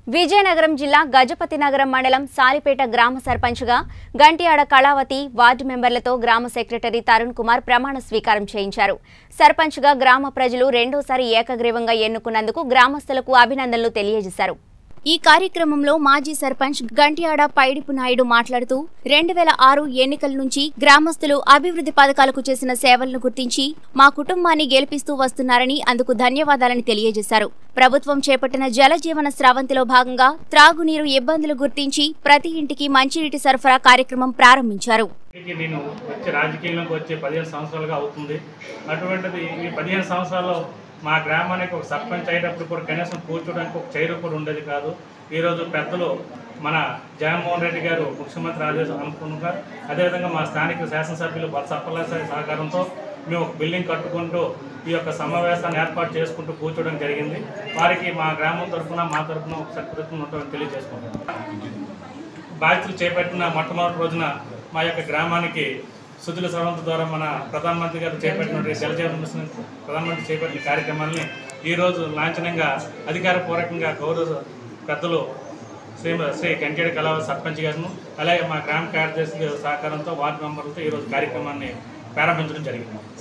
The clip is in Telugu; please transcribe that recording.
విజయనగరం జిల్లా గజపతి నగరం మండలం సాలిపేట గ్రామ సర్పంచ్గా గంటియాడ కళావతి వార్డు మెంబర్లతో గ్రామ సెక్రటరీ తరుణ్ కుమార్ ప్రమాణ స్వీకారం చేయించారు సర్పంచ్గా గ్రామ ప్రజలు రెండోసారి ఏకగ్రీవంగా ఎన్నుకున్నందుకు గ్రామస్తులకు అభినందనలు తెలియజేశారు ఈ కార్యక్రమంలో మాజీ సర్పంచ్ గంట్యాడ పైడిపు నాయుడు మాట్లాడుతూ రెండు వేల ఆరు ఎన్నికల నుంచి గ్రామస్తులు అభివృద్ధి పథకాలకు చేసిన సేవలను గుర్తించి మా కుటుంబాన్ని గెలిపిస్తూ వస్తున్నారని అందుకు ధన్యవాదాలని తెలియజేశారు ప్రభుత్వం చేపట్టిన జలజీవన స్రవంతిలో భాగంగా త్రాగునీరు ఇబ్బందులు గుర్తించి ప్రతి ఇంటికి మంచినీటి సరఫరా కార్యక్రమం ప్రారంభించారు ఇప్పటికి నేను వచ్చి రాజకీయంలోకి వచ్చి పదిహేను సంవత్సరాలుగా అవుతుంది అటువంటిది ఈ పదిహేను సంవత్సరాల్లో మా గ్రామానికి ఒక సర్పంచ్ అయ్యేటప్పుడు కూడా కనీసం కూర్చోడానికి ఒక చైర్ కూడా ఉండేది కాదు ఈరోజు పెద్దలు మన జగన్మోహన్ రెడ్డి గారు ముఖ్యమంత్రి ఆదేశం అనుకున్నగా అదేవిధంగా మా స్థానిక శాసనసభ్యులు బొత్స అప్పలసారి సహకారంతో మేము ఒక బిల్డింగ్ కట్టుకుంటూ ఈ యొక్క సమావేశాన్ని ఏర్పాటు చేసుకుంటూ కూర్చోవడం జరిగింది వారికి మా గ్రామం తరఫున మా తరఫున ఒక సత్కృతం ఉంటామని తెలియజేసుకుంటాం బాధ్యతలు చేపట్టిన మొట్టమొదటి రోజున మా యొక్క గ్రామానికి సుజల సర్వంత ద్వారా మన ప్రధానమంత్రి గారు చేపట్టిన జలజీవన మిషన్ ప్రధానమంత్రి చేపట్టిన కార్యక్రమాన్ని ఈరోజు లాంఛనంగా అధికారపూర్వకంగా గౌరవ పెద్దలు శ్రీ శ్రీ గంటేడి కళావ సర్పంచ్ గారిను అలాగే మా గ్రామ కార్యదర్శి సహకారంతో వార్డు మెంబర్లతో ఈరోజు కార్యక్రమాన్ని ప్రారంభించడం జరిగింది